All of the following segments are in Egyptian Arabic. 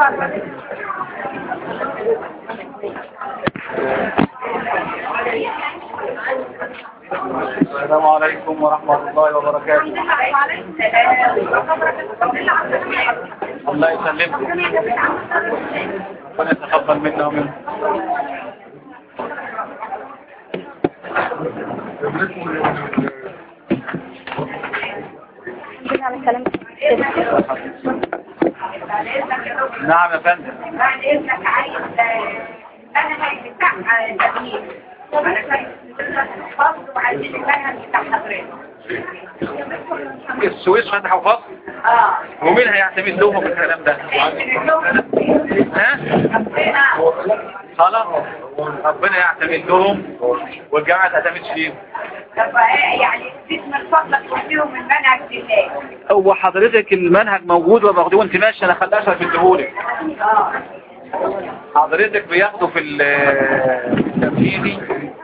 السلام عليكم ورحمة الله وبركاته الله يسلمكم ربنا يتقبل منا ومنكم نعم يا فندم بعد اذنك عايز المنهج بتاع تغيير علشان فصل وعايزين المنهج بتاع حضرتك السويس فتحوا فصل اه ومين هيعتمد لهم الكلام ده ها خلاص ربنا يعتمد لهم والجامعة تعتمدش ليهم طب ايه يعني اسم الفضل تديهم المنهج لله هو حضرتك المنهج موجود وباخدوه وانت ماشي انا خلاش في الدهولك اه حضرتك بياخدوا في ال- التمهيدي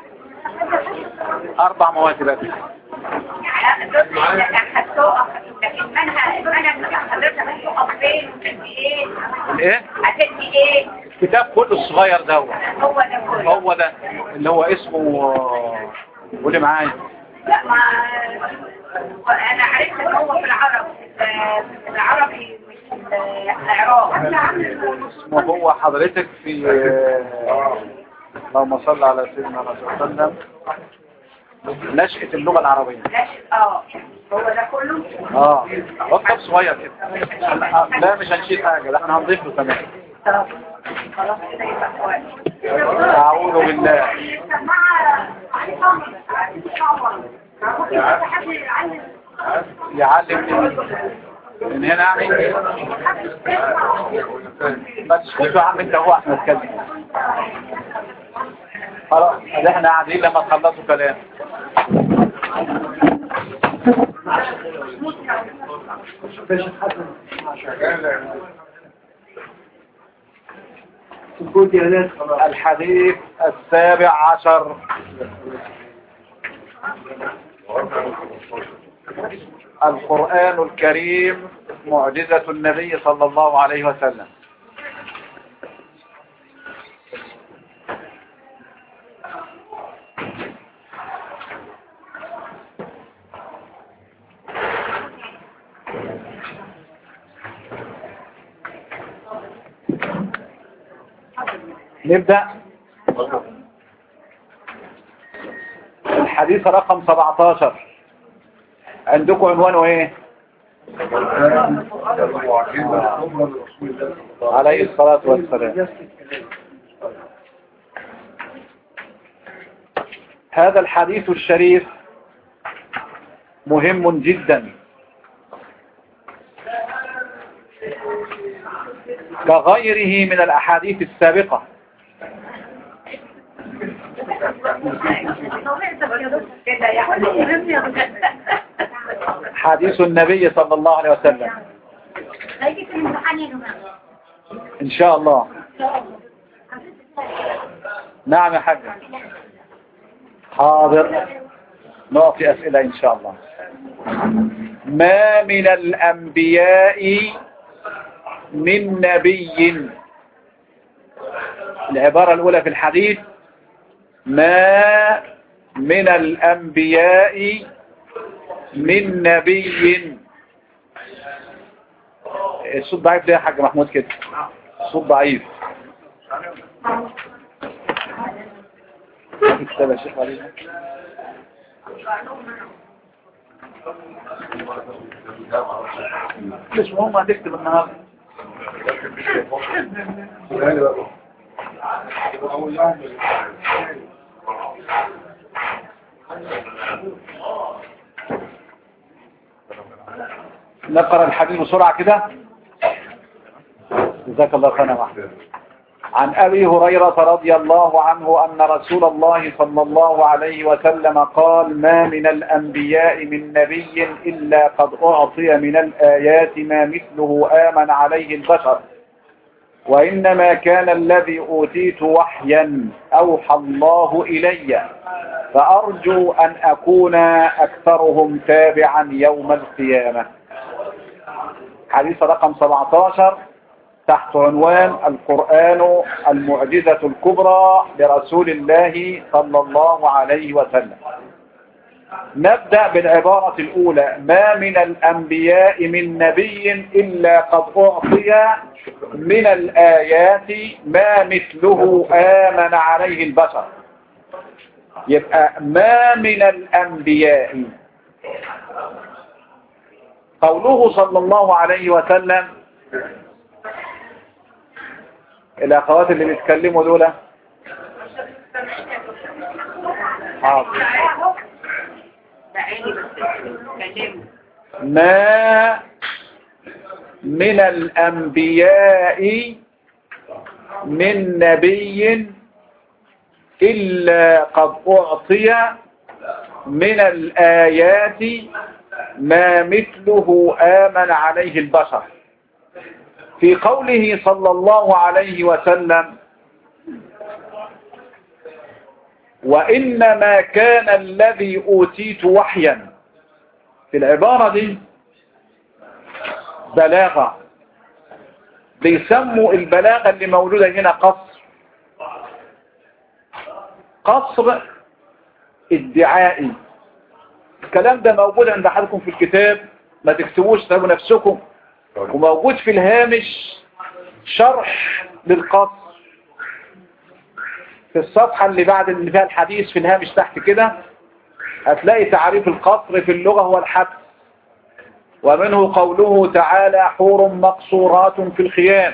اربع مواد بس يعني دول هتقف لكن المنهج المنهج بتاع حضرتك هتقف فين وتدي ايه ايه هتدي ايه الكتاب كله الصغير ده هو ده كله هو ده اللي هو اسمه آه، قولي معايا لا ما انا عرفت ان هو في العرب في العربي مش في الاعراب اسمه هو حضرتك في آه، اللهم صل على سيدنا الرسول صلى الله عليه وسلم نشأة اللغة العربية لا اه هو ده كله اه هو كتاب صغير كده لا مش هنشيل حاجة لا احنا هنضيف له كمان طب خلاص كده يبقى كويس أعوذ بالله يعلم من من هنا يعني ما تسكتوا يا عم انت هو احنا نتكلم خلاص ادي احنا قاعدين لما تخلصوا كلام الحديث السابع عشر القرآن الكريم معجزة النبي صلى الله عليه وسلم نبدأ الحديث رقم 17 عندكم عنوانه ايه عليه الصلاة والسلام هذا الحديث الشريف مهم جدا كغيره من الأحاديث السابقة كده يعني حديث النبي صلى الله عليه وسلم هيجي في الامتحان يا جماعه إن شاء الله نعم يا حاج حاضر نعطي أسئلة إن شاء الله ما من الأنبياء من نبي العبارة الأولى في الحديث ما من الأنبياء من نبي الصوت ضعيف ليه يا حاج محمود كده الصوت ضعيف كتاب يا شيخ علينا مش مهم هتكتب النهارده نقرأ الحديث بسرعة كده جزاك الله خيرا يا محمد عن أبي هريرة رضي الله عنه أن رسول الله صلى الله عليه وسلم قال ما من الأنبياء من نبي إلا قد أعطي من الآيات ما مثله آمن عليه البشر وإنما كان الذي أوتيت وحيا أوحى الله إلي فأرجو أن أكون أكثرهم تابعا يوم القيامة حديث رقم 17 تحت عنوان القرآن المعجزة الكبرى لرسول الله صلى الله عليه وسلم نبدأ بالعبارة الأولى ما من الأنبياء من نبي إلا قد أعطي من الآيات ما مثله آمن عليه البشر يبقى ما من الأنبياء قوله صلى الله عليه وسلم الأخوات اللي بيتكلموا دول حاضر ما من الأنبياء من نبي إلا قد أعطي من الآيات ما مثله آمن عليه البشر في قوله صلى الله عليه وسلم وإنما كان الذي أوتيت وحيا في العبارة دي بلاغة بيسموا البلاغة اللي موجودة هنا قصر قصر ادعائي الكلام ده موجود عند حضركم في الكتاب ما تكتبوش تابوا نفسكم وموجود في الهامش شرح للقصر في الصفحة اللي بعد اللي فيها الحديث في الهامش تحت كده هتلاقي تعريف القصر في اللغة هو الحبس ومنه قوله تعالى حور مقصورات في الخيام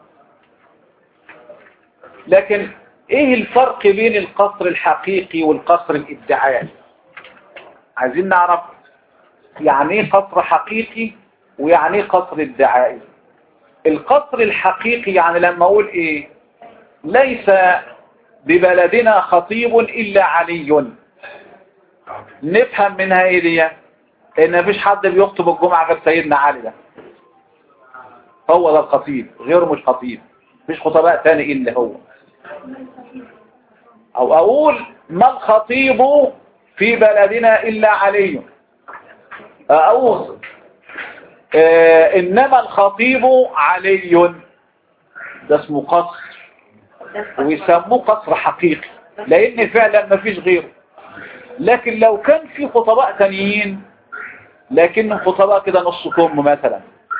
لكن ايه الفرق بين القصر الحقيقي والقصر الادعائي عايزين نعرف يعني ايه قصر حقيقي ويعني ايه قصر ادعائي القصر الحقيقي يعني لما اقول ايه ليس ببلدنا خطيب الا علي نفهم منها ايه دي ان مفيش حد بيخطب الجمعة غير سيدنا علي ده هو ده الخطيب غيره مش خطيب مفيش خطباء تاني الا هو او اقول ما الخطيب في بلدنا الا علي اقول آه انما الخطيب علي ده اسمه قصر ويسموه قصر حقيقي لان فعلا مفيش غيره لكن لو كان في خطباء تانيين لكن خطباء كده نص كم مثلا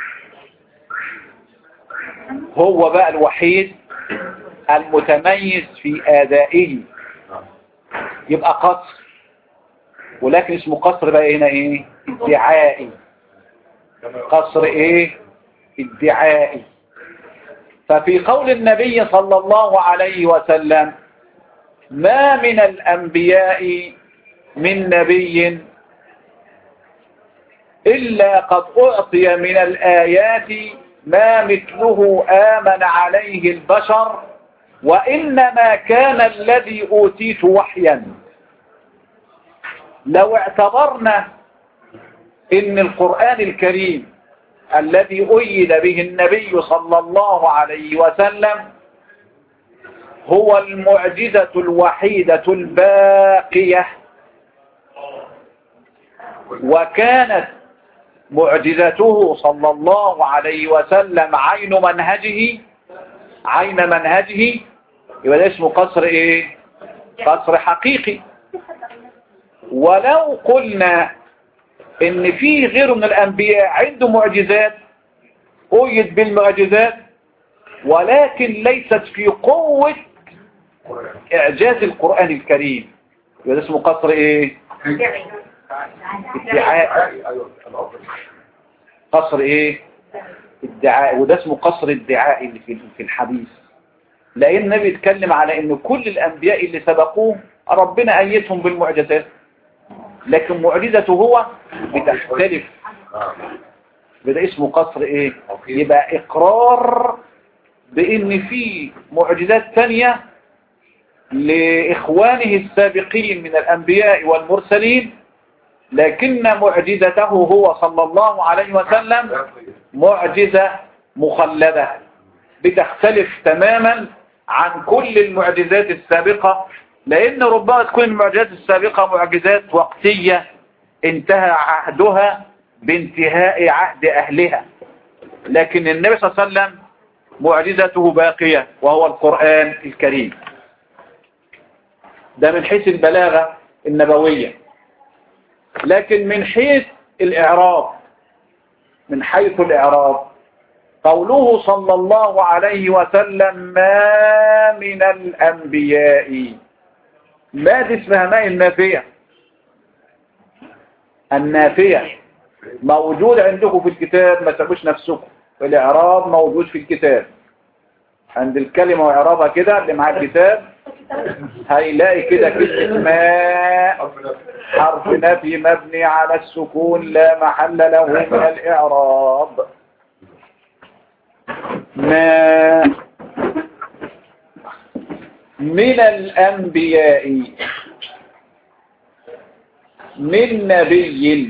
هو بقى الوحيد المتميز في آدائه يبقى قصر ولكن اسمه قصر بقى هنا ايه ادعائي قصر ايه ادعائي ففي قول النبي صلى الله عليه وسلم ما من الأنبياء من نبي إلا قد أعطي من الآيات ما مثله آمن عليه البشر وإنما كان الذي أوتيت وحيا لو اعتبرنا إن القرآن الكريم الذي أيد به النبي صلى الله عليه وسلم هو المعجزة الوحيدة الباقية وكانت معجزته صلى الله عليه وسلم عين منهجه عين منهجه يبقى ده اسمه قصر ايه قصر حقيقي ولو قلنا ان في غيره من الانبياء عنده معجزات قيد بالمعجزات ولكن ليست في قوة اعجاز القرآن الكريم يبقى ده اسمه قصر ايه ادعاء قصر ايه ادعاء وده اسمه قصر الدعاء اللي في في الحديث لان النبي يتكلم على ان كل الانبياء اللي سبقوه ربنا ايتهم بالمعجزات لكن معجزته هو بتختلف بده اسمه قصر ايه يبقى اقرار بان في معجزات تانية لاخوانه السابقين من الانبياء والمرسلين لكن معجزته هو صلى الله عليه وسلم معجزة مخلدة بتختلف تماما عن كل المعجزات السابقة لأن ربما تكون المعجزات السابقة معجزات وقتية انتهى عهدها بانتهاء عهد أهلها لكن النبي صلى الله عليه وسلم معجزته باقية وهو القرآن الكريم ده من حيث البلاغة النبوية لكن من حيث الإعراب من حيث الإعراب قوله صلى الله عليه وسلم ما من الأنبياء ما دي اسمها ماء النافية النافية موجود عندكم في الكتاب ما تبوش نفسكم الإعراب موجود في الكتاب عند الكلمة وإعرابها كده اللي مع الكتاب هيلاقي كده كلمة ما حرف نفي مبني على السكون لا محل له من الإعراب ما من الأنبياء من نبي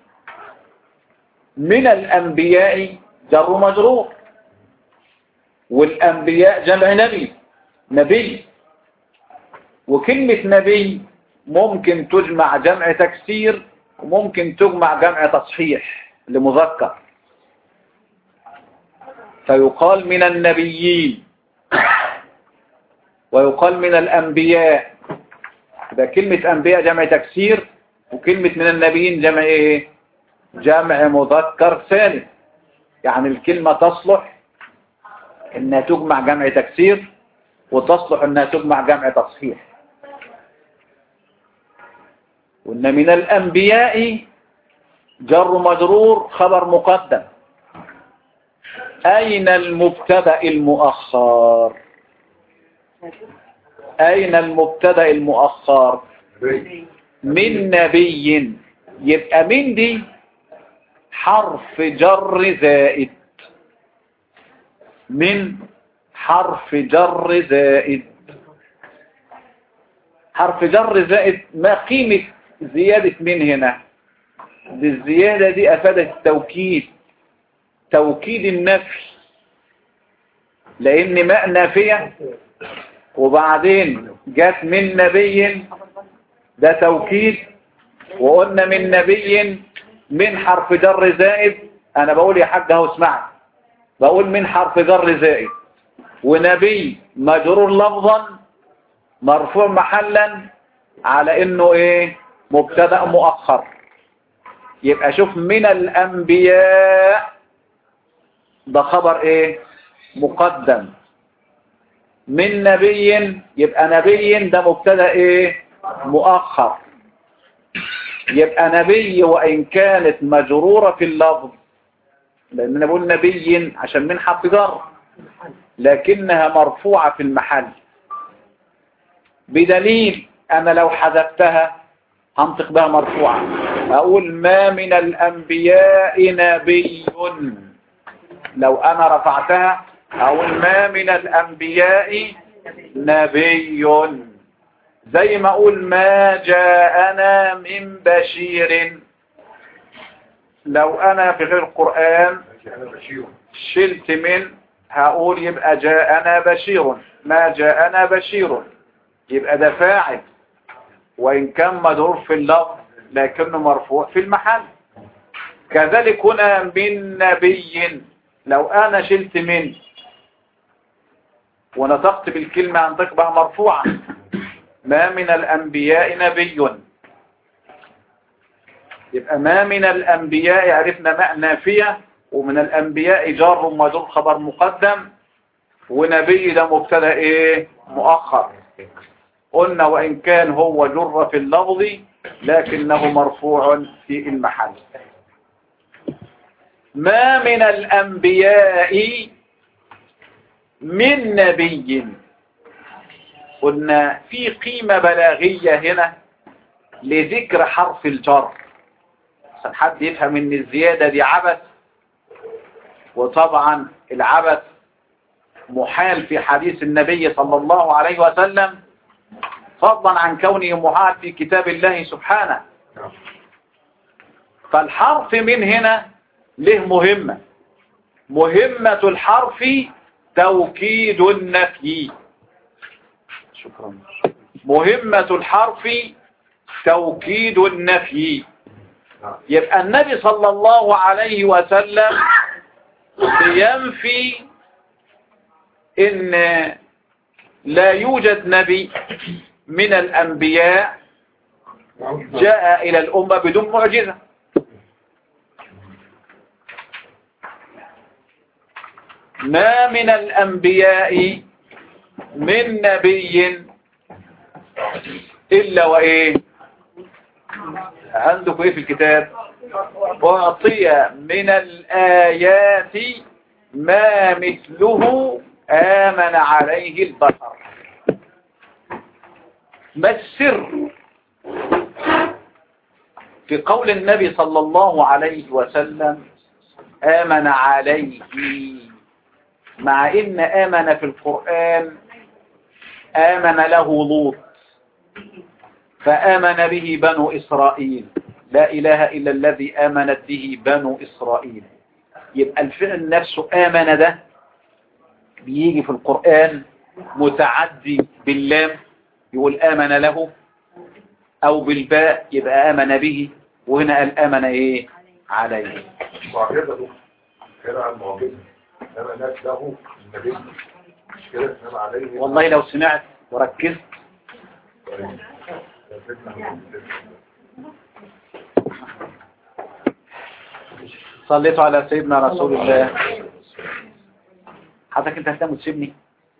من الأنبياء جر مجرور والأنبياء جمع نبي نبي وكلمة نبي ممكن تجمع جمع تكسير وممكن تجمع جمع تصحيح لمذكر فيقال من النبيين ويقال من الأنبياء ده كلمة أنبياء جمع تكسير وكلمة من النبيين جمع إيه جمع مذكر ثاني يعني الكلمة تصلح انها تجمع جمع تكسير وتصلح انها تجمع جمع تصحيح وان من الانبياء جر مجرور خبر مقدم اين المبتدا المؤخر اين المبتدا المؤخر من نبي يبقى من دي حرف جر زائد من حرف جر زائد حرف جر زائد ما قيمة زيادة من هنا دي الزيادة دي أفادت التوكيد توكيد النفي لأن ماء نافية وبعدين جات من نبي ده توكيد وقلنا من نبي من حرف جر زائد أنا بقول يا حاج اهو اسمعني بقول من حرف جر زائد ونبي مجرور لفظا مرفوع محلا على انه ايه مبتدا مؤخر يبقى شوف من الانبياء ده خبر ايه مقدم من نبي يبقى نبي ده مبتدا ايه مؤخر يبقى نبي وان كانت مجرورة في اللفظ لان انا بقول نبي عشان من حرف جر لكنها مرفوعة في المحل بدليل انا لو حذفتها هنطق بها مرفوعة اقول ما من الانبياء نبي لو انا رفعتها اقول ما من الانبياء نبي زي ما اقول ما جاءنا من بشير لو انا في غير القرآن شلت من هقول يبقى جاءنا بشير ما جاءنا بشير يبقى ده فاعل وإن كان مجرور في اللفظ لكنه مرفوع في المحل كذلك هنا من نبي لو أنا شلت من ونطقت بالكلمة عن بها مرفوعة ما من الأنبياء نبي يبقى ما من الأنبياء عرفنا ماء نافية ومن الأنبياء جار ومجرور خبر مقدم ونبي ده مبتدا ايه مؤخر قلنا وإن كان هو جر في اللفظ لكنه مرفوع في المحل ما من الأنبياء من نبي قلنا في قيمة بلاغية هنا لذكر حرف الجر عشان حد يفهم ان الزيادة دي عبث وطبعا العبث محال في حديث النبي صلى الله عليه وسلم فضلا عن كونه محال في كتاب الله سبحانه فالحرف من هنا له مهمة مهمة الحرف توكيد النفي شكرا مهمة الحرف توكيد النفي يبقى النبي صلى الله عليه وسلم بينفي ان لا يوجد نبي من الانبياء جاء الى الامة بدون معجزة ما من الانبياء من نبي الا وايه عندكم ايه في الكتاب أعطي من الآيات ما مثله آمن عليه البشر ما السر في قول النبي صلى الله عليه وسلم آمن عليه مع إن آمن في القرآن آمن له لوط فآمن به بنو إسرائيل لا إله إلا الذي آمنت به بنو إسرائيل يبقى الفعل نفسه آمن ده بيجي في القرآن متعدي باللام يقول آمن له أو بالباء يبقى آمن به وهنا قال آمن إيه عليه معجزة كده المعجزة آمنت له النبي مش كده إنما عليه والله لو سمعت وركزت صليت على سيدنا رسول الله حضرتك انت هتنام وتسيبني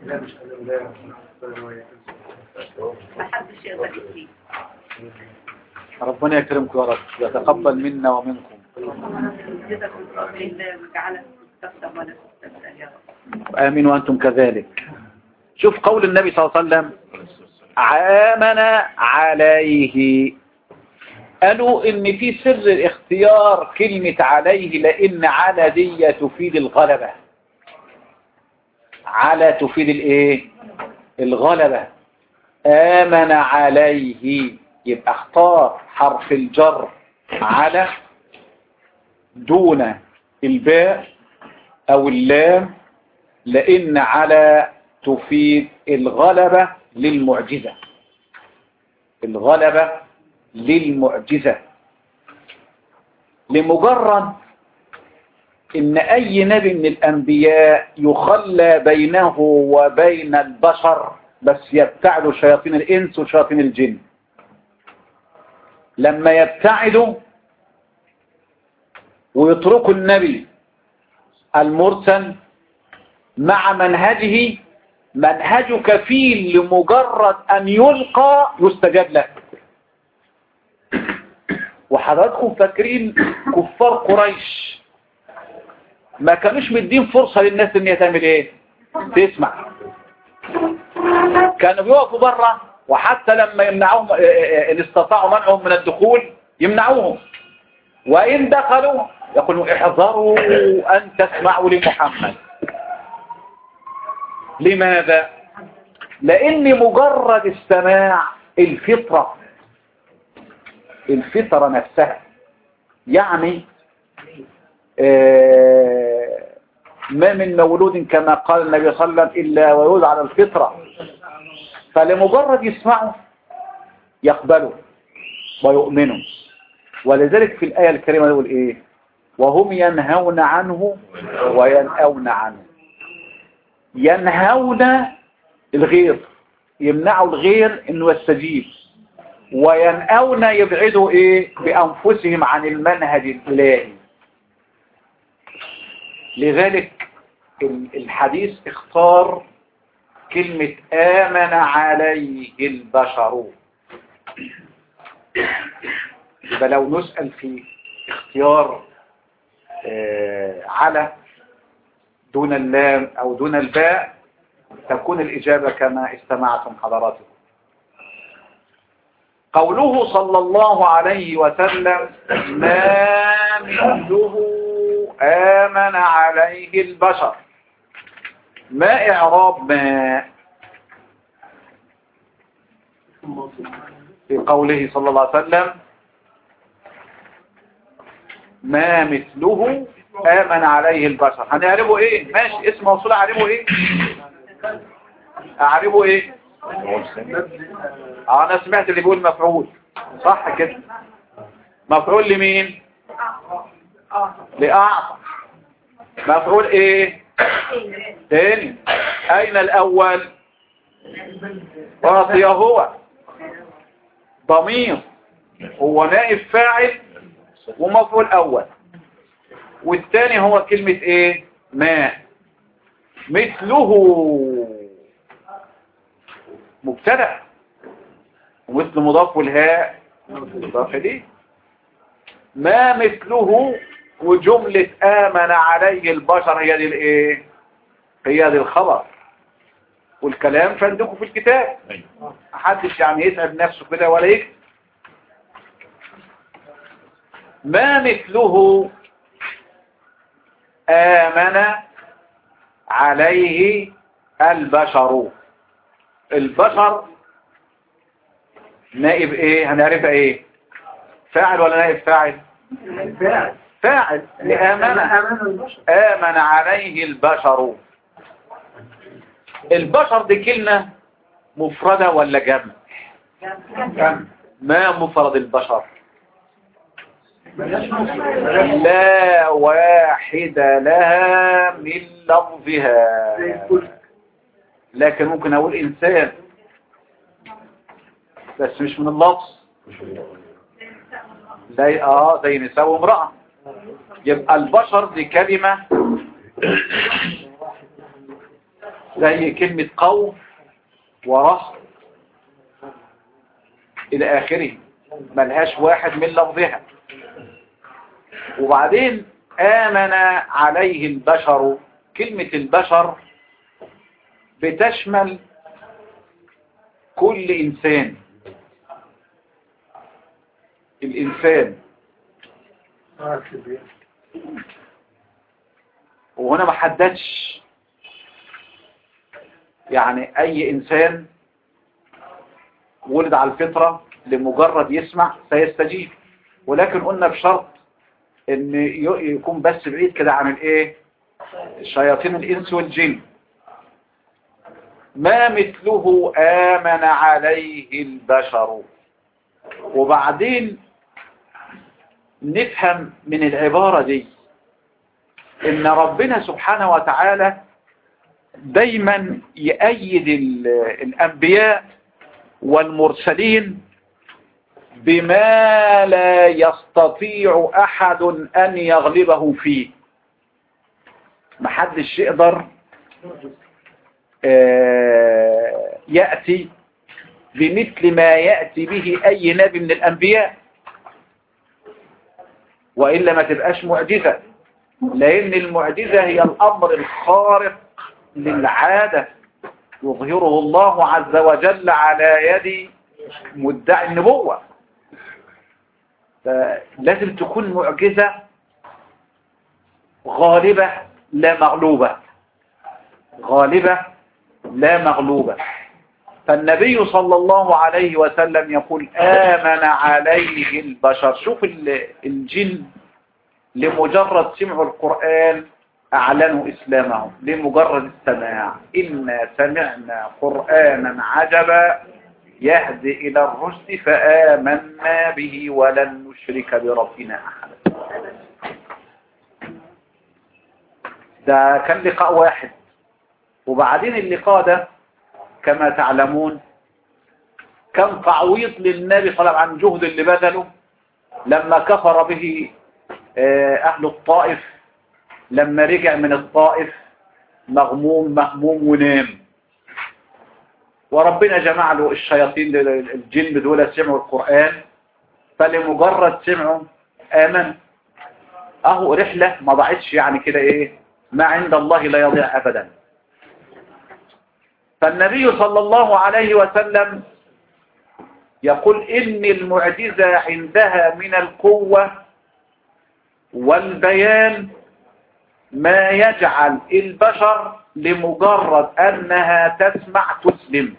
ما حدش يقدر يكفيه ربنا يكرمكم يا رب ويتقبل منا ومنكم جزاكم الله خير وجعلك تستخدم ولا تستبدل يا رب آمين وأنتم كذلك شوف قول النبي صلى الله عليه وسلم آمن عليه قالوا ان في سر اختيار كلمة عليه لان على دي تفيد الغلبة على تفيد الايه الغلبة آمن عليه يبقى اختار حرف الجر على دون الباء او اللام لان على تفيد الغلبة للمعجزة الغلبة للمعجزة لمجرد ان اي نبي من الانبياء يخلى بينه وبين البشر بس يبتعدوا شياطين الانس وشياطين الجن لما يبتعدوا ويتركوا النبي المرسل مع منهجه منهج كفيل لمجرد ان يلقى يستجاب له وحضراتكم فاكرين كفار قريش ما كانوش مدين فرصة للناس ان هي تعمل ايه تسمع كانوا بيقفوا بره وحتى لما يمنعوهم ان استطاعوا منعهم من الدخول يمنعوهم وان دخلوا يقولوا احذروا ان تسمعوا لمحمد لماذا لان مجرد السماع الفطرة الفطرة نفسها يعني آه ما من مولود كما قال النبي صلى الله عليه وسلم إلا ويولد على الفطرة فلمجرد يسمعوا يقبلوا ويؤمنوا ولذلك في الآية الكريمة يقول إيه وهم ينهون عنه وينأون عنه ينهون الغير يمنعوا الغير انه يستجيب وينأون يبعدوا ايه بانفسهم عن المنهج الالهي لذلك الحديث اختار كلمة آمن عليه البشر يبقى لو نسأل في اختيار آه على دون اللام أو دون الباء تكون الإجابة كما استمعتم حضراتكم قوله صلى الله عليه وسلم ما مثله آمن عليه البشر ما إعراب ما في قوله صلى الله عليه وسلم ما مثله آمن عليه البشر هنعرفه ايه ماشي اسم موصول اعرفه ايه اعرفه ايه اه انا سمعت اللي بيقول مفعول صح كده مفعول لمين لأعطى مفعول ايه تاني أين الأول رضي هو ضمير هو نائب فاعل ومفعول أول والثاني هو كلمة ايه ما مثله مبتدا ومثل مضاف والهاء مضاف اليه ما مثله وجملة آمن عليه البشر هي دي الايه هي دي الخبر والكلام فعندكم في الكتاب محدش يعني يتعب نفسه كده ولا يكتب ما مثله آمن عليه البشر البشر نائب ايه هنعرف ايه فاعل ولا نائب فاعل فاعل فاعل لآمن أمان البشر آمن عليه البشر البشر دي كلمة مفردة ولا جمع جمع. ما مفرد البشر بلاش مصر. لا واحد لها من لفظها زي الفل. لكن ممكن اقول انسان بس مش من اللفظ زي اه زي نساء وامرأة يبقى البشر دي كلمة زي كلمة قوم ورهط الى اخره ملهاش واحد من لفظها وبعدين آمن عليه البشر كلمة البشر بتشمل كل إنسان الإنسان آه، كبير. وهنا ما حددش يعني أي إنسان ولد على الفطرة لمجرد يسمع سيستجيب ولكن قلنا بشرط ان ي- يكون بس بعيد كده عن الايه شياطين الانس والجن ما مثله آمن عليه البشر وبعدين نفهم من العبارة دي ان ربنا سبحانه وتعالى دايما يأيد ال- الأنبياء والمرسلين بما لا يستطيع أحد أن يغلبه فيه محدش يقدر آه، يأتي بمثل ما يأتي به أي نبي من الأنبياء وإلا ما تبقاش معجزة لأن المعجزة هي الأمر الخارق للعادة يظهره الله عز وجل على يد مدعي النبوة لازم تكون معجزة غالبة لا مغلوبة غالبة لا مغلوبة فالنبي صلى الله عليه وسلم يقول آمن عليه البشر شوف ال- الجن لمجرد سمعوا القرآن أعلنوا إسلامهم لمجرد السماع إنا سمعنا قرآنا عجبا يهدي إلى الرشد فآمنا به ولن نشرك بربنا أحدا ده كان لقاء واحد وبعدين اللقاء ده كما تعلمون كان تعويض للنبي صلى الله عليه وسلم عن جهد اللي بذله لما كفر به آه، أهل الطائف لما رجع من الطائف مغموم مهموم ونام وربنا جمع له الشياطين دول- الجن دول سمعوا القرآن فلمجرد سمعوا آمن اهو رحلة ما ضاعتش يعني كده ايه ما عند الله لا يضيع ابدا فالنبي صلى الله عليه وسلم يقول إن المعجزة عندها من القوة والبيان ما يجعل البشر لمجرد أنها تسمع تسلم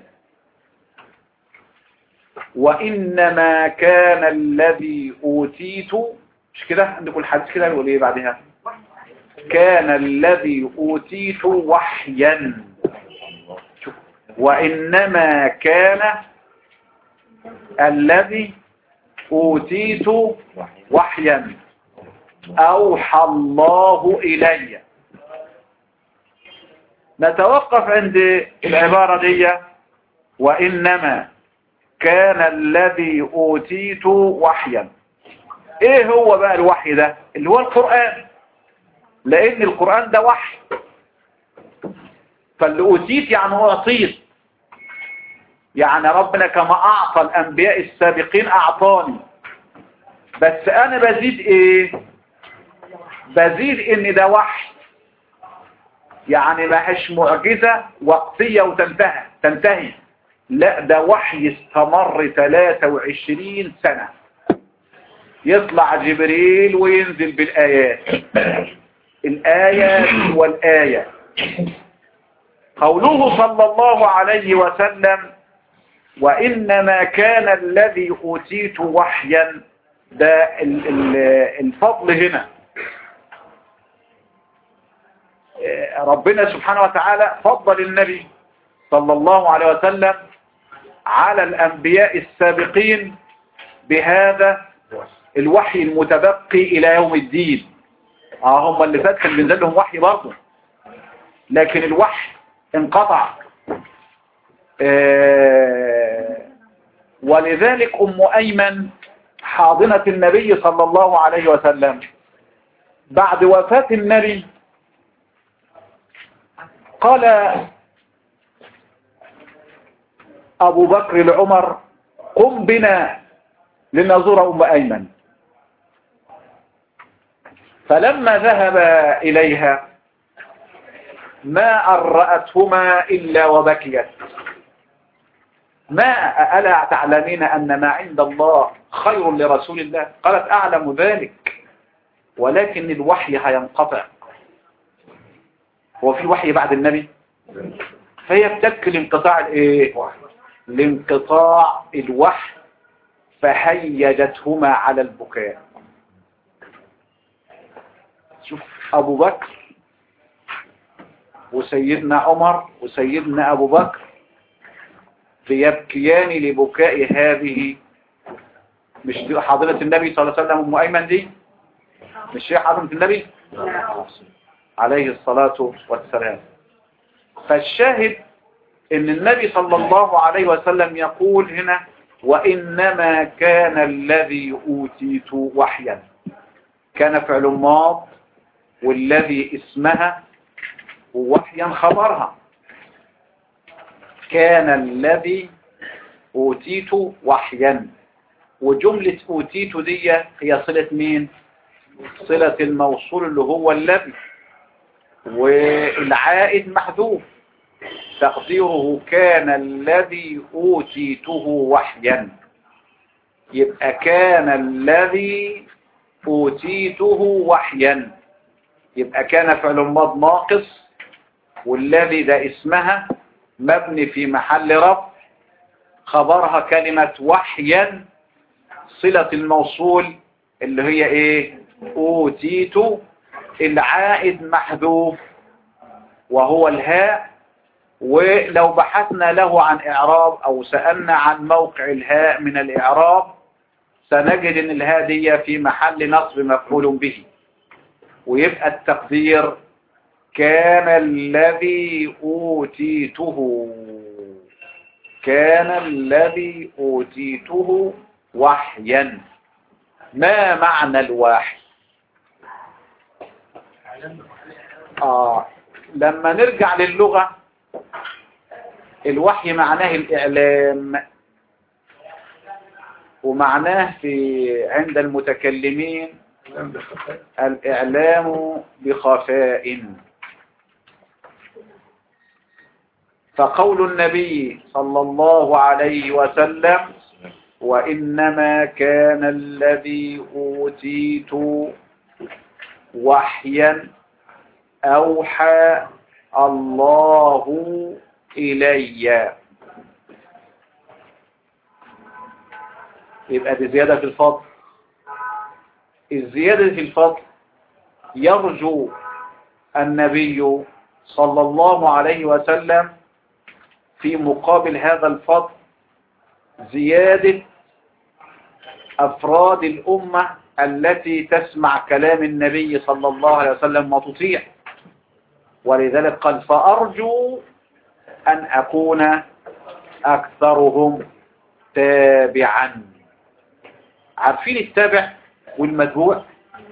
وإنما كان الذي أوتيت مش كده عندكم الحديث كده يقول إيه بعدها كان الذي أوتيت وحيا شوف. وإنما كان الذي أوتيت وحيا أوحى الله إلي نتوقف عند العبارة دي وإنما كان الذي أوتيت وحيا ايه هو بقى الوحي ده اللي هو القرآن لان القرآن ده وحي فاللي أوتيت يعني أعطيت يعني ربنا كما أعطى الأنبياء السابقين أعطاني بس أنا بزيد إيه بزيد إن ده وحي يعني ما هيش معجزة وقتية وتنتهي تنتهي لا ده وحي استمر 23 سنة يطلع جبريل وينزل بالآيات الآية والآية قوله صلى الله عليه وسلم وإنما كان الذي أوتيت وحيا ده ال- ال- الفضل هنا ربنا سبحانه وتعالى فضل النبي صلى الله عليه وسلم على الأنبياء السابقين بهذا الوحي المتبقي إلى يوم الدين اه هم اللي فات كان بينزل لهم وحي برضه لكن الوحي انقطع آه ولذلك أم أيمن حاضنة النبي صلى الله عليه وسلم بعد وفاة النبي قال أبو بكر لعمر قم بنا لنزور أم أيمن فلما ذهب إليها ما أرأتهما إلا وبكيت ما ألا تعلمين أن ما عند الله خير لرسول الله قالت أعلم ذلك ولكن الوحي هينقطع هو في وحي بعد النبي فهي بتبكي لانقطاع الايه لانقطاع الوحي فهيجتهما على البكاء شوف ابو بكر وسيدنا عمر وسيدنا ابو بكر بيبكيان لبكاء هذه مش دي حاضنة النبي صلى الله عليه وسلم ام ايمن دي مش هي حاضنة النبي عليه الصلاة والسلام فالشاهد ان النبي صلى الله عليه وسلم يقول هنا وإنما كان الذي أوتيت وحيا كان فعل ماض والذي اسمها وحيا خبرها كان الذي أوتيت وحيا وجملة أوتيت دي هي صلة مين صلة الموصول اللي هو الذي والعائد محذوف تقديره كان الذي أوتيته وحيا يبقى كان الذي أوتيته وحيا يبقى كان فعل ماض ناقص والذي ده اسمها مبني في محل رفع خبرها كلمة وحيا صلة الموصول اللي هي ايه أوتيت العائد محذوف وهو الهاء ولو بحثنا له عن إعراب أو سألنا عن موقع الهاء من الإعراب سنجد أن الهاء دي في محل نصب مفعول به ويبقى التقدير كان الذي أوتيته كان الذي أوتيته وحيا ما معنى الوحي آه لما نرجع للغة الوحي معناه الإعلام ومعناه في عند المتكلمين الإعلام بخفاء فقول النبي صلى الله عليه وسلم وإنما كان الذي أوتيت وحيا أوحى الله إلي يبقى دي زيادة في الفضل الزيادة في الفضل يرجو النبي صلى الله عليه وسلم في مقابل هذا الفضل زيادة أفراد الأمة التي تسمع كلام النبي صلى الله عليه وسلم وتطيع ولذلك قال فأرجو أن أكون أكثرهم تابعا عارفين التابع والمتبوع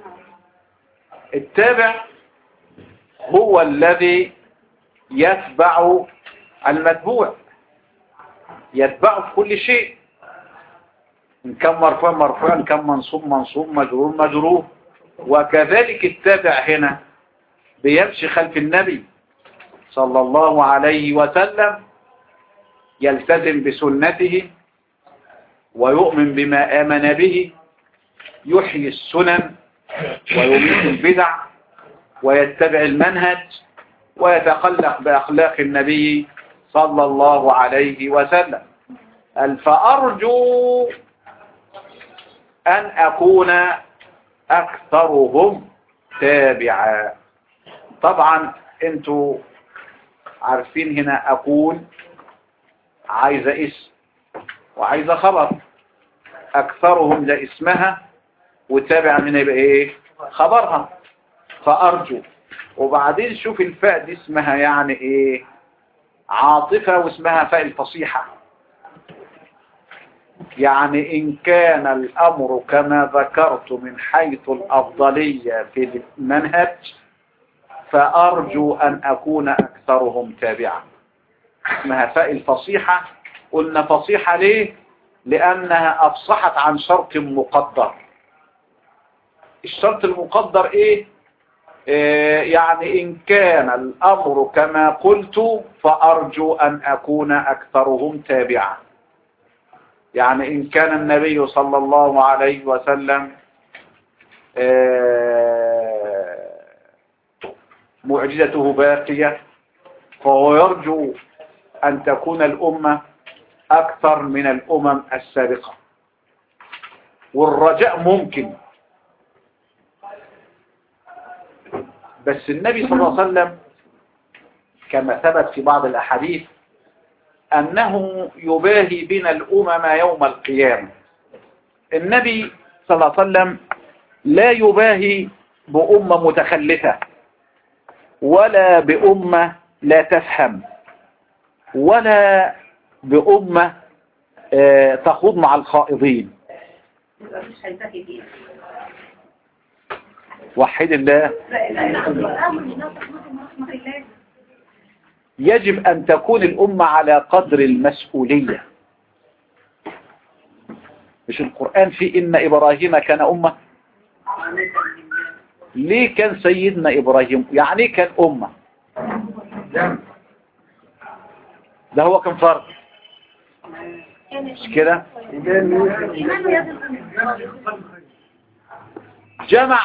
التابع هو الذي يتبع المتبوع يتبعه في كل شيء إن كان مرفوع مرفوع إن كان منصوب منصوب مجرور مجرور وكذلك التابع هنا بيمشي خلف النبي صلى الله عليه وسلم يلتزم بسنته ويؤمن بما آمن به يحيي السنن ويميت البدع ويتبع المنهج ويتخلق بأخلاق النبي صلى الله عليه وسلم قال فأرجو أن أكون أكثرهم تابعا طبعا انتوا عارفين هنا أكون عايزة اسم وعايزة خبر أكثرهم ده اسمها وتابع من يبقى ايه خبرها فأرجو وبعدين شوف الفاء دي اسمها يعني ايه عاطفة واسمها فاء الفصيحة يعني إن كان الأمر كما ذكرت من حيث الأفضلية في المنهج فأرجو أن أكون أكثرهم تابعا اسمها فاء الفصيحة قلنا فصيحة ليه لأنها أفصحت عن شرط مقدر الشرط المقدر إيه آه يعني إن كان الأمر كما قلت فأرجو أن أكون أكثرهم تابعا يعني إن كان النبي صلى الله عليه وسلم آه معجزته باقية فهو يرجو أن تكون الأمة أكثر من الأمم السابقة والرجاء ممكن بس النبي صلى الله عليه وسلم كما ثبت في بعض الأحاديث أنه يباهي بنا الأمم يوم القيامة النبي صلى الله عليه وسلم لا يباهي بأمة متخلفة ولا بأمة لا تفهم ولا بأمة آه تخوض مع الخائضين مش هينتهي بيه وحيد الله لا لا لا الأمر لا تخلص من رحمة الله يجب أن تكون الأمة على قدر المسؤولية مش القرآن فيه إن إبراهيم كان أمة ليه كان سيدنا إبراهيم يعني إيه كان أمة ده هو كان فرد مش كده إيمان يد الأمر جمع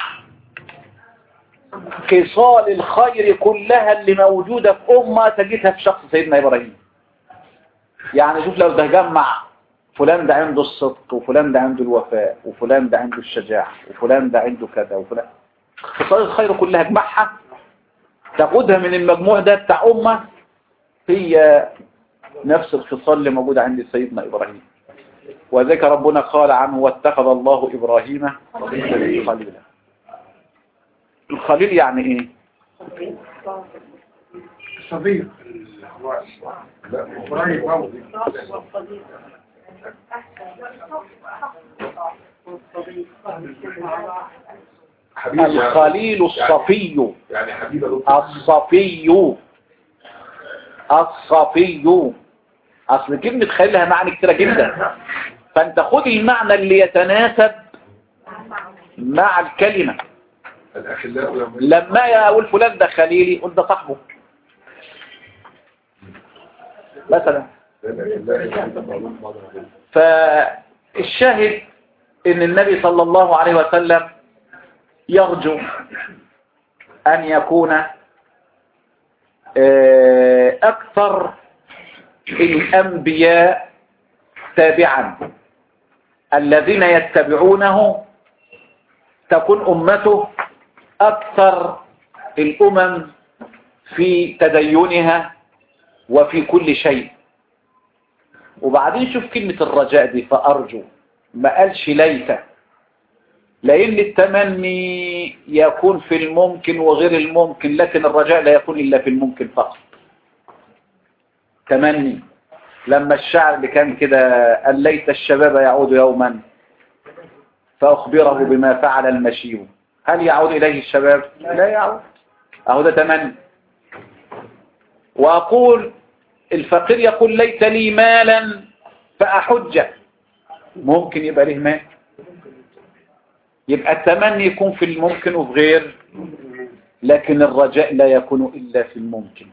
خصال الخير كلها اللي موجودة في أمة تجدها في شخص سيدنا إبراهيم يعني شوف لو تجمع فلان ده عنده الصدق وفلان ده عنده الوفاء وفلان ده عنده الشجاعة وفلان ده عنده كذا وفلان خصال الخير كلها اجمعها تاخدها من المجموع ده بتاع أمة هي نفس الخصال اللي موجودة عند سيدنا إبراهيم وذلك ربنا قال عنه واتخذ الله إبراهيم خليلا الخليل يعني ايه صديق قريب أوي حبيب يعني الخليل الصفي يعني حبيب يا دكتور الصفي الصفي اصل كلمة خليل لها معاني كتيرة جدا فانت خد المعنى اللي يتناسب مع الكلمة الأخلاء لما لما يقول فلان ده خليلي قول ده صاحبه مثلا الأخلاء فالشاهد ان النبي صلى الله عليه وسلم يرجو ان يكون آه، اكثر الانبياء تابعا الذين يتبعونه تكون امته اكثر الامم في تدينها وفي كل شيء وبعدين شوف كلمة الرجاء دي فأرجو ما قالش ليت لأن التمني يكون في الممكن وغير الممكن لكن الرجاء لا يكون إلا في الممكن فقط تمني لما الشعر اللي كان كده قال ليت الشباب يعود يوما فأخبره بما فعل المشيب هل يعود إليه الشباب؟ لا يعود أهو ده تمني وأقول الفقير يقول ليت لي مالا فأحج ممكن يبقى له مال يبقى التمني يكون في الممكن وفي غير لكن الرجاء لا يكون إلا في الممكن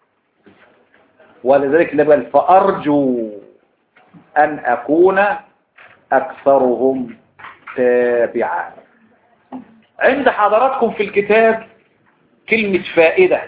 ولذلك نبقى فأرجو أن أكون أكثرهم تابعا عند حضراتكم في الكتاب كلمة فائدة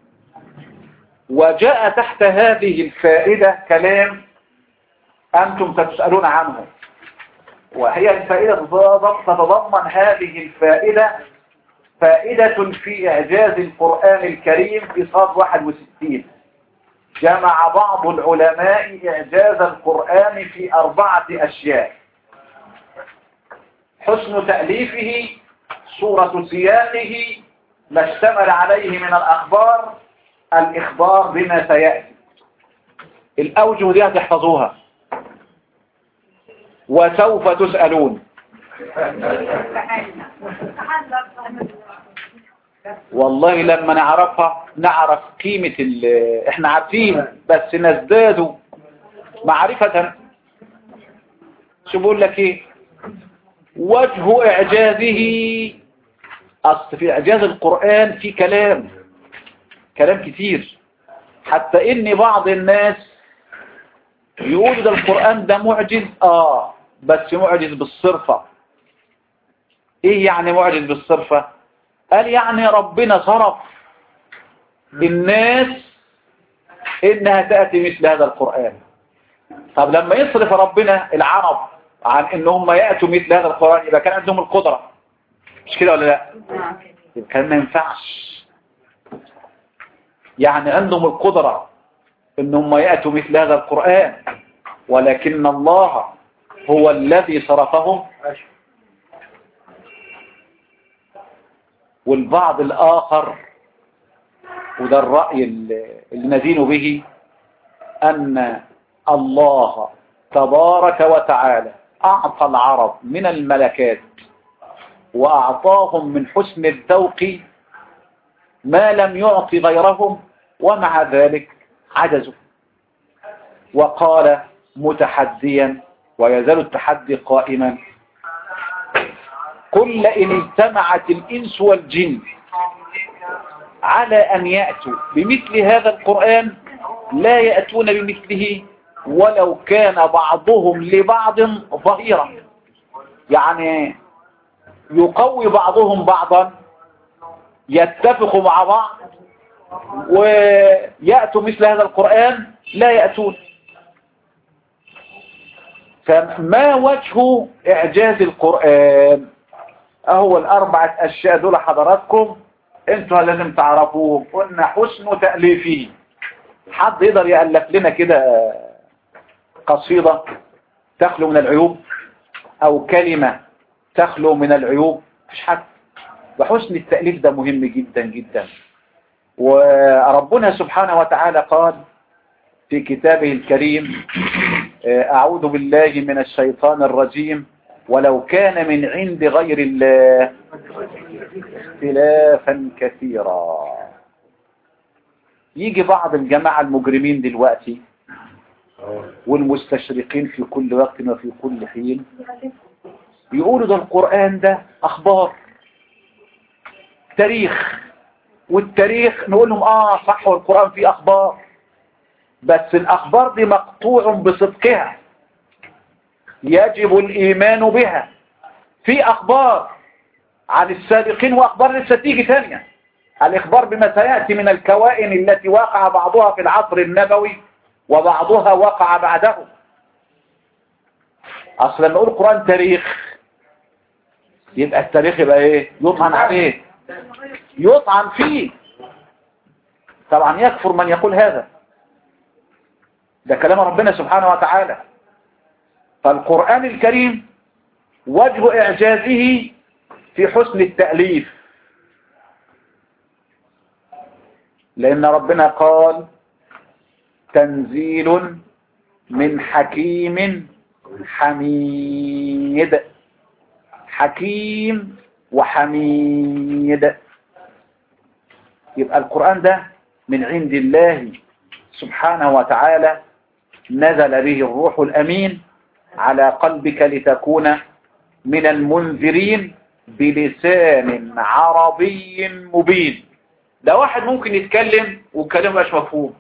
وجاء تحت هذه الفائدة كلام أنتم تسألون عنه وهي الفائدة تتضمن هذه الفائدة فائدة في إعجاز القرآن الكريم في صاد 61 جمع بعض العلماء إعجاز القرآن في أربعة أشياء حسن تأليفه صورة سياقه ما اشتمل عليه من الأخبار الإخبار بما سيأتي الأوجه دي هتحفظوها وسوف تسألون والله لما نعرفها نعرف قيمة ال احنا عارفين بس نزداد معرفة شو بقول لك ايه وجه اعجازه اصل في اعجاز القرآن في كلام كلام كتير حتى ان بعض الناس يقول ده القرآن ده معجز اه بس معجز بالصرفة ايه يعني معجز بالصرفة قال يعني ربنا صرف الناس انها تأتي مثل هذا القرآن طب لما يصرف ربنا العرب عن ان هم يأتوا مثل هذا القرآن يبقى كان عندهم القدرة مش كده ولا لا يبقى كان ما ينفعش يعني عندهم القدرة ان هم يأتوا مثل هذا القرآن ولكن الله هو الذي صرفهم والبعض الآخر وده الرأي اللي ندين به أن الله تبارك وتعالى أعطى العرب من الملكات وأعطاهم من حسن الذوق ما لم يعطي غيرهم ومع ذلك عجزوا وقال متحديا ويزال التحدي قائما قل إن اجتمعت الإنس والجن على أن يأتوا بمثل هذا القرآن لا يأتون بمثله ولو كان بعضهم لبعض ظهيرا يعني يقوي بعضهم بعضا يتفقوا مع بعض ويأتوا مثل هذا القرآن لا يأتون فما وجه إعجاز القرآن أهو الأربعة أشياء دول حضراتكم انتوا لازم تعرفوهم قلنا حسن تأليفه حد يقدر يألف لنا كده قصيدة تخلو من العيوب أو كلمة تخلو من العيوب مش حد وحسن التأليف ده مهم جدا جدا وربنا سبحانه وتعالى قال في كتابه الكريم أعوذ بالله من الشيطان الرجيم ولو كان من عند غير الله اختلافا كثيرا يجي بعض الجماعة المجرمين دلوقتي والمستشرقين في كل وقت وفي كل حين يقولوا ده القرآن ده أخبار تاريخ والتاريخ نقول لهم آه صح والقرآن فيه أخبار بس الأخبار دي مقطوع بصدقها يجب الإيمان بها في أخبار عن السابقين وأخبار لسه تيجي ثانية الإخبار بما سيأتي من الكوائن التي وقع بعضها في العصر النبوي وبعضها وقع بعده أصلا لما نقول القرآن تاريخ يبقى التاريخ يبقى ايه يطعن عليه يطعن فيه طبعا يكفر من يقول هذا ده كلام ربنا سبحانه وتعالى فالقرآن الكريم وجه إعجازه في حسن التأليف لأن ربنا قال تنزيل من حكيم حميد حكيم وحميد يبقى القرآن ده من عند الله سبحانه وتعالى نزل به الروح الأمين على قلبك لتكون من المنذرين بلسان عربي مبين ده واحد ممكن يتكلم والكلام مش مفهوم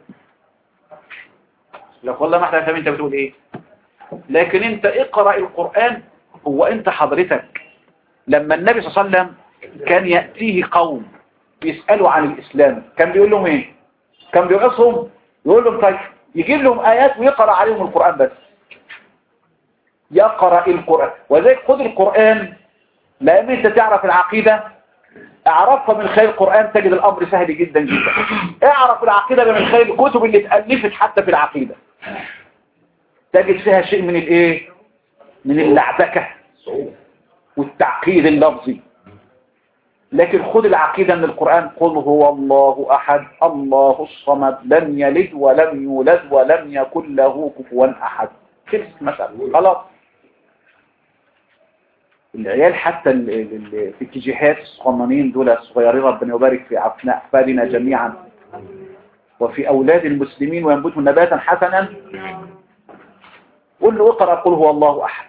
لو والله ما احنا فاهمين انت بتقول ايه لكن انت اقرأ القرآن هو انت حضرتك لما النبي صلى الله عليه وسلم كان يأتيه قوم يسألوا عن الإسلام كان بيقول لهم ايه كان بيقصهم يقول لهم طيب يجيب لهم آيات ويقرأ عليهم القرآن بس يقرأ القرآن وذلك خذ القرآن لأن انت تعرف العقيدة اعرفها من خلال القرآن تجد الأمر سهل جدا جدا اعرف العقيدة من خلال الكتب اللي اتألفت حتى في العقيدة تجد فيها شيء من الايه من اللعبكة والتعقيد اللفظي لكن خذ العقيدة من القرآن قل هو الله أحد الله الصمد لم يلد ولم يولد ولم يكن له كفوا أحد خلص مسألة خلاص العيال حتى ال- ال- ال- في الاتجاهات الصغننين دول الصغيرين ربنا يبارك في أبناء أحفادنا جميعا وفي أولاد المسلمين وينبتوا نباتا حسنا قل له اقرأ قل هو الله أحد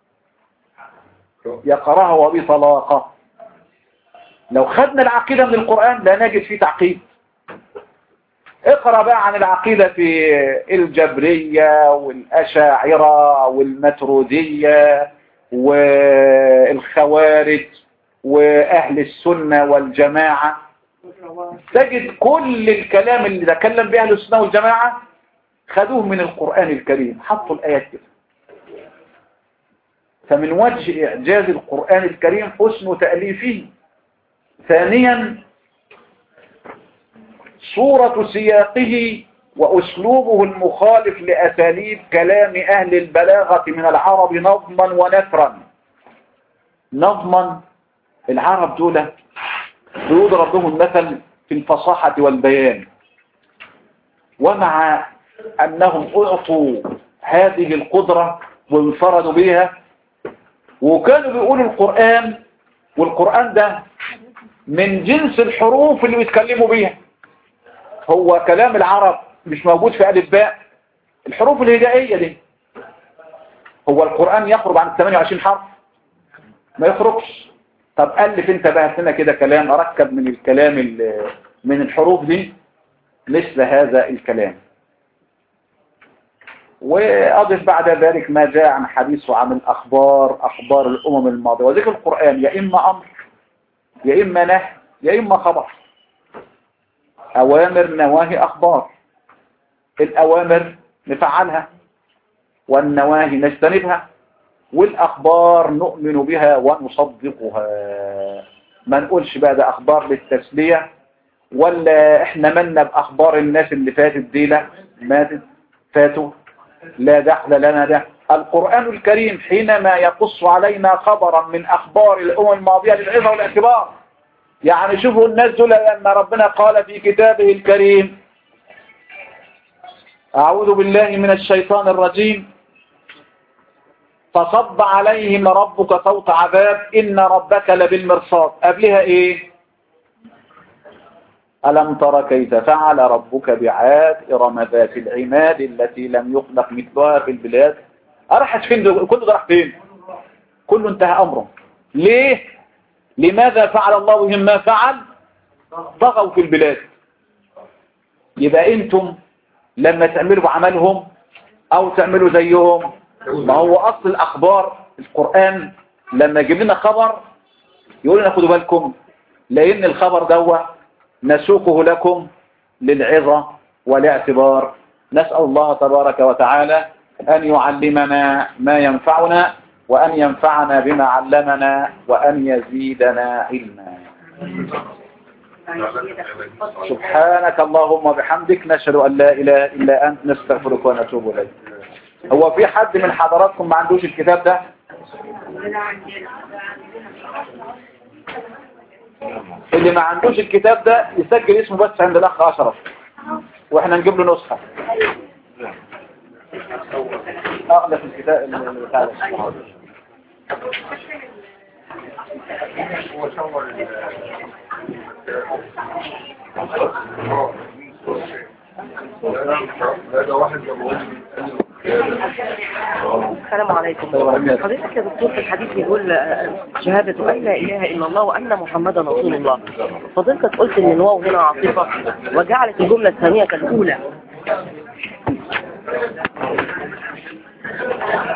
يقرأها وبطلاقة لو خدنا العقيدة من القرآن لا نجد فيه تعقيد اقرأ بقى عن العقيدة في الجبرية والأشاعرة والمترودية والخوارج وأهل السنة والجماعة تجد كل الكلام اللي تكلم به أهل السنة والجماعة خدوه من القرآن الكريم حطوا الآيات كده فمن وجه إعجاز القرآن الكريم حسن تأليفه ثانيا صورة سياقه وأسلوبه المخالف لأساليب كلام أهل البلاغة من العرب نظما ونثرا نظما العرب دول بيضرب لهم المثل في الفصاحة والبيان ومع أنهم أعطوا هذه القدرة وانفردوا بها وكانوا بيقولوا القرآن والقرآن ده من جنس الحروف اللي بيتكلموا بيها هو كلام العرب مش موجود في ألف باء الحروف الهجائية دي هو القرآن يخرج عن 28 حرف ما يخرجش طب ألف انت بقى لنا كده كلام أركب من الكلام ال- من الحروف دي مثل هذا الكلام وأضف بعد ذلك ما جاء عن حديثه عن الأخبار أخبار الأمم الماضية وذكر القرآن يا إما أمر يا إما نهي يا إما خبر أوامر نواهي أخبار الأوامر نفعلها والنواهي نجتنبها والأخبار نؤمن بها ونصدقها ما نقولش بقى ده أخبار للتسلية ولا احنا منا بأخبار الناس اللي فاتت دي لا ماتت فاتوا لا دخل لنا ده القرآن الكريم حينما يقص علينا خبرا من أخبار الأمم الماضية للعظة والاعتبار يعني شوفوا الناس دول أن ربنا قال في كتابه الكريم أعوذ بالله من الشيطان الرجيم فصب عليهم ربك صوت عذاب إن ربك لبالمرصاد قبلها إيه ألم تر كيف فعل ربك بعاد إرم ذات العماد التي لم يخلق مثلها في البلاد أرحت فين دول؟ كله ده راح فين كله انتهى أمره ليه لماذا فعل الله بهم ما فعل طغوا في البلاد يبقى انتم لما تعملوا بعملهم او تعملوا زيهم ما هو اصل الاخبار القرآن لما يجيب لنا خبر يقول لنا خدوا بالكم لان الخبر دوا نسوقه لكم للعظة والاعتبار نسأل الله تبارك وتعالى أن يعلمنا ما ينفعنا وأن ينفعنا بما علمنا وأن يزيدنا علما سبحانك اللهم وبحمدك نشهد أن لا إله إلا أنت نستغفرك ونتوب إليك هو في حد من حضراتكم ما عندوش الكتاب ده عندنا عندنا اللي ما عندوش الكتاب ده يسجل اسمه بس عند الاخ اشرف واحنا نجيب له نسخة اغلق الكتاب اللي بتاع ده. هو صور ال- لا لا ده واحد جابه السلام عليكم حضرتك يا دكتور في الحديث يقول آه، شهادة أن لا إله إلا الله وأن محمدا رسول الله فضلتك قلت إن الواو هنا عاطفة وجعلت الجملة الثانية كالأولى